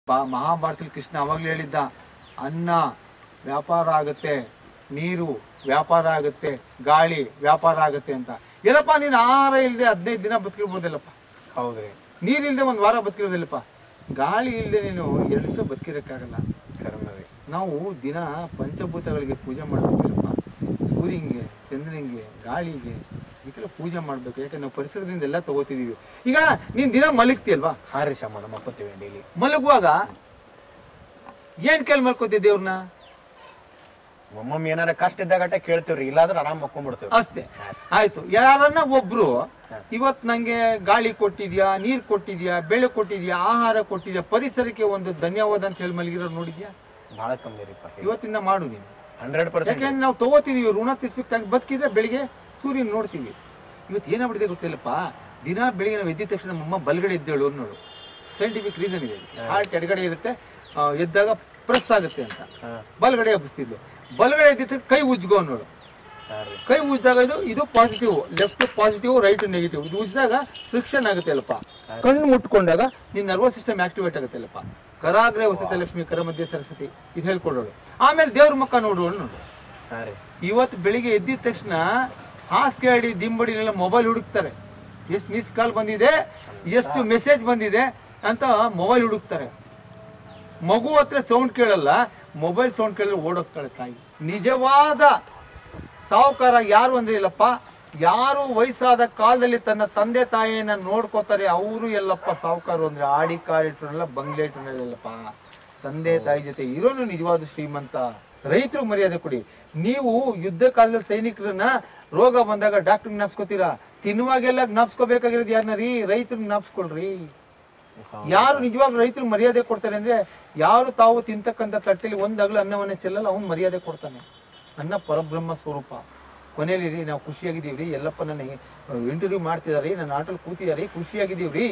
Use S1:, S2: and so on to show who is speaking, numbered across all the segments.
S1: ಬಾ ಮಹಾಭಾರತದಲ್ಲಿ ಕೃಷ್ಣ ಅವಾಗಲೇ ಹೇಳಿದ್ದ ಅನ್ನ ವ್ಯಾಪಾರ ಆಗುತ್ತೆ ನೀರು ವ್ಯಾಪಾರ ಆಗುತ್ತೆ ಗಾಳಿ ವ್ಯಾಪಾರ ಆಗುತ್ತೆ ಅಂತ ಎಲ್ಲಪ್ಪ ನೀನು ಆಹಾರ ಇಲ್ಲದೆ ಹದಿನೈದು ದಿನ ಬದುಕಿರ್ಬೋದಿಲ್ಲಪ್ಪ
S2: ಹೌದ್ರಿ
S1: ನೀರಿಲ್ಲದೆ ಒಂದು ವಾರ ಬದುಕಿರೋದಿಲ್ಲಪ್ಪ ಗಾಳಿ ಇಲ್ಲದೆ ನೀನು ಎರಡು ನಿಮಿಷ ಬದುಕಿರೋಕ್ಕಾಗಲ್ಲ
S2: ಕರ್ಮ ರೀ
S1: ನಾವು ದಿನ ಪಂಚಭೂತಗಳಿಗೆ ಪೂಜೆ ಮಾಡಬೇಕಲ್ಲಪ್ಪ ಸೂರ್ಯಂಗೆ ಚಂದ್ರನಿಗೆ ಗಾಳಿಗೆ ಇದಕ್ಕೆಲ್ಲ ಪೂಜೆ ಮಾಡಬೇಕು ಯಾಕಂದ್ರೆ ನಾವು ಪರಿಸರದಿಂದ ಎಲ್ಲ ತಗೋತಿದೀವಿ ಈಗ ನೀನು ದಿನ ಮಲಗ್ತೀಯಲ್ವಾ
S2: ಹಾ ರೀ ಶಮಣ ಮಕ್ಕೋತೀವಿ ಡೈಲಿ
S1: ಮಲಗುವಾಗ ಏನ್ ಕೇಳಿ ಮಲ್ಕೋತೀವಿ ದೇವ್ರನ್ನ
S2: ಒಮ್ಮೊಮ್ಮೆ ಏನಾರ ಕಷ್ಟ ಇದ್ದಾಗಟ್ಟ ಕೇಳ್ತೀವ್ರಿ ಇಲ್ಲಾಂದ್ರೆ ಆರಾಮ್ ಮಕ್ಕೊಂಡ್ಬಿಡ್ತೀವಿ
S1: ಅಷ್ಟೇ ಆಯ್ತು ಯಾರನ್ನ ಒಬ್ರು ಇವತ್ ನಂಗೆ ಗಾಳಿ ಕೊಟ್ಟಿದ್ಯಾ ನೀರ್ ಕೊಟ್ಟಿದ್ಯಾ ಬೆಳೆ ಕೊಟ್ಟಿದ್ಯಾ ಆಹಾರ ಕೊಟ್ಟಿದ್ಯಾ ಪರಿಸರಕ್ಕೆ ಒಂದು ಧನ್ಯವಾದ ಅಂತ ಹೇಳಿ ಮಲಗಿರೋರು ನೋಡಿದ್ಯಾ
S2: ಬಹಳ ಕಮ್ಮಿ ರೀಪ
S1: ಇವತ್ತಿಂದ ಮಾಡು ನೀನು
S2: ಹಂಡ್ರೆಡ್ ಪರ್ಸೆಂಟ್
S1: ಯಾಕೆಂದ್ರೆ ನಾವು ತಗೋತಿದೀವಿ ಋಣ ತಿಸ್ಬೇಕು ಬದುಕಿದ್ರೆ ಬೆಳಿಗ್ಗೆ ಸೂರ್ಯನ ನೋಡ್ತೀವಿ ಇವತ್ತು ಏನಾಗ್ಬಿಟ್ಟಿದೆ ಗೊತ್ತಿಲ್ಲಪ್ಪ ದಿನ ಬೆಳಿಗ್ಗೆ ನಾವು ಎದ್ದಿದ ತಕ್ಷಣ ನಮ್ಮಮ್ಮ ಬಲ್ಗಡೆ ಎದ್ದೇಳು ಅನ್ನೋಳು ಸೈಂಟಿಫಿಕ್ ರೀಸನ್ ಇದೆ ಹಾರ್ಟ್ ಎಡಗಡೆ ಇರುತ್ತೆ ಆ, ಎದ್ದಾಗ ಪ್ರೆಸ್ ಆಗುತ್ತೆ ಅಂತ ಬಲ್ಗಡೆ ಎಬ್ಬಿಸ್ತಿದ್ಲು ಬಲ್ಗಡೆ ಎದ್ದಿದ ತಕ್ಷಣ ಕೈ ಉಜ್ಗೋ ಅನ್ನೋಳು
S2: ಹಾ ರೀ
S1: ಕೈ ಉಜ್ಜಿದಾಗ ಇದು ಇದು positive left positive right negative ಇದು ಉಜ್ಜಿದಾಗ ಫ್ರಿಕ್ಷನ್ ಆಗುತ್ತೆ ಅಲ್ಲಪ್ಪ ಕಣ್ಣು ಮುಟ್ಕೊಂಡಾಗ ನಿನ್ನ ನರ್ವಸ್ ಸಿಸ್ಟಮ್ ಆಕ್ಟಿವೇಟ್ ಆಗುತ್ತೆ ಅಲ್ಲಪ್ಪ ಕರಾಗ್ರೆ ವಸತಿ ಲಕ್ಷ್ಮಿ ಕರ ಮಧ್ಯೆ ಸರಸ್ವತಿ ಇದು ಹೇಳ್ಕೊಡೋಳು ಆಮೇಲೆ ದೇವ್ರ ಮುಖ ನೋಡೋಳು ನೋಡು
S2: ಹಾ ರೀ
S1: ಇವತ್ತು ಬೆಳಿಗ್ಗೆ ಎದ್ದಿದ ತಕ್ಷಣ ಹಾಸಿಗೆ ಅಡಿ ದಿಂಬಡಿನೆಲ್ಲ ಮೊಬೈಲ್ ಹುಡುಕ್ತಾರೆ ಎಷ್ಟು ಮಿಸ್ ಕಾಲ್ ಬಂದಿದೆ ಎಷ್ಟು ಮೆಸೇಜ್ ಬಂದಿದೆ ಅಂತ ಮೊಬೈಲ್ ಹುಡುಕ್ತಾರೆ ಮಗು ಹತ್ರ ಸೌಂಡ್ ಕೇಳಲ್ಲ ಮೊಬೈಲ್ ಸೌಂಡ್ ಕೇಳಿದ್ರೆ ಓಡೋಗ್ತಾಳೆ ತಾಯಿ ನಿಜವಾದ ಸಾಹುಕಾರ ಯಾರು ಅಂದ್ರೆ ಇಲ್ಲಪ್ಪ ಯಾರು ವಯಸ್ಸಾದ ಕಾಲದಲ್ಲಿ ತನ್ನ ತಂದೆ ತಾಯಿಯನ್ನ ನೋಡ್ಕೋತಾರೆ ಅವರು ಎಲ್ಲಪ್ಪ ಸಾಹುಕಾರು ಅಂದ್ರೆ ಆಡಿ ಕಾರಿಟ್ರಲ್ಲ ಬಂಗ್ಲೆ ಇಟ್ರಲ್ಲಪ್ಪ ತಂದೆ ತಾಯಿ ಜೊತೆ ಇರೋನು ನಿಜವಾದ ಶ್ರೀಮಂತ ರೈತರು ಮರ್ಯಾದೆ ಕೊಡಿ ನೀವು ಯುದ್ಧ ಕಾಲದಲ್ಲಿ ಸೈನಿಕರನ್ನ ರೋಗ ಬಂದಾಗ ಡಾಕ್ಟರ್ ಜ್ಞಾಪಿಸ್ಕೋತೀರಾ ತಿನ್ನುವಾಗೆಲ್ಲ ಜ್ಞಾಪಿಸ್ಕೋಬೇಕಾಗಿರೋದು ಯಾರನ್ನ ರೀ ರೈತರು ಜ್ಞಾಪಿಸ್ಕೊಳ್ರಿ ಯಾರು ನಿಜವಾಗ್ಲೂ ರೈತರು ಮರ್ಯಾದೆ ಕೊಡ್ತಾರೆ ಅಂದ್ರೆ ಯಾರು ತಾವು ತಿಂತಕ್ಕಂಥ ತಟ್ಟೆಲಿ ಒಂದ್ ಅಗಲ ಅನ್ನವನ್ನೇ ಚೆಲ್ಲಲ್ಲ ಅವ್ನು ಮರ್ಯಾದೆ ಕೊಡ್ತಾನೆ ಅನ್ನ ಪರಬ್ರಹ್ಮ ಸ್ವರೂಪ ಕೊನೆಯಲ್ಲಿ ರೀ ನಾವು ಖುಷಿಯಾಗಿದ್ದೀವಿ ರೀ ಎಲ್ಲಪ್ಪ ನನಗೆ ಇಂಟರ್ವ್ಯೂ ಮಾಡ್ತಿದಾರೆ ನನ್ನ ಆಟಲ್ಲಿ ಕೂತಿದ್ದಾರೆ ಖುಷಿಯಾಗಿದ್ದೀವಿ ರೀ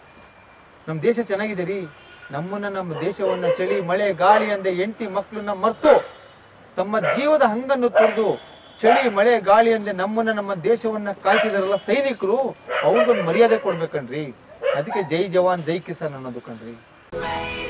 S1: ನಮ್ಮ ದೇಶ ಚೆನ್ನಾಗಿದೆ ರೀ ನಮ್ಮನ್ನ ನಮ್ಮ ದೇಶವನ್ನ ಚಳಿ ಮಳೆ ಗಾಳಿ ಅಂದೆ ಎಂಟಿ ಮಕ್ಕಳನ್ನ ಮರ್ತು ತಮ್ಮ ಜೀವದ ಹಂಗನ್ನು ತೊರೆದು ಚಳಿ ಮಳೆ ಗಾಳಿ ಅಂದೆ ನಮ್ಮನ್ನ ನಮ್ಮ ದೇಶವನ್ನ ಕಾಯ್ತಿದಾರಲ್ಲ ಸೈನಿಕರು ಅವ್ರಿಗೊಂದು ಮರ್ಯಾದೆ ಕೊಡ್ಬೇಕನ್ರಿ ಅದಕ್ಕೆ ಜೈ ಜವಾನ್ ಜೈ ಕಿಸಾನ್ ಅನ್ನೋದು ಕಣ್ರಿ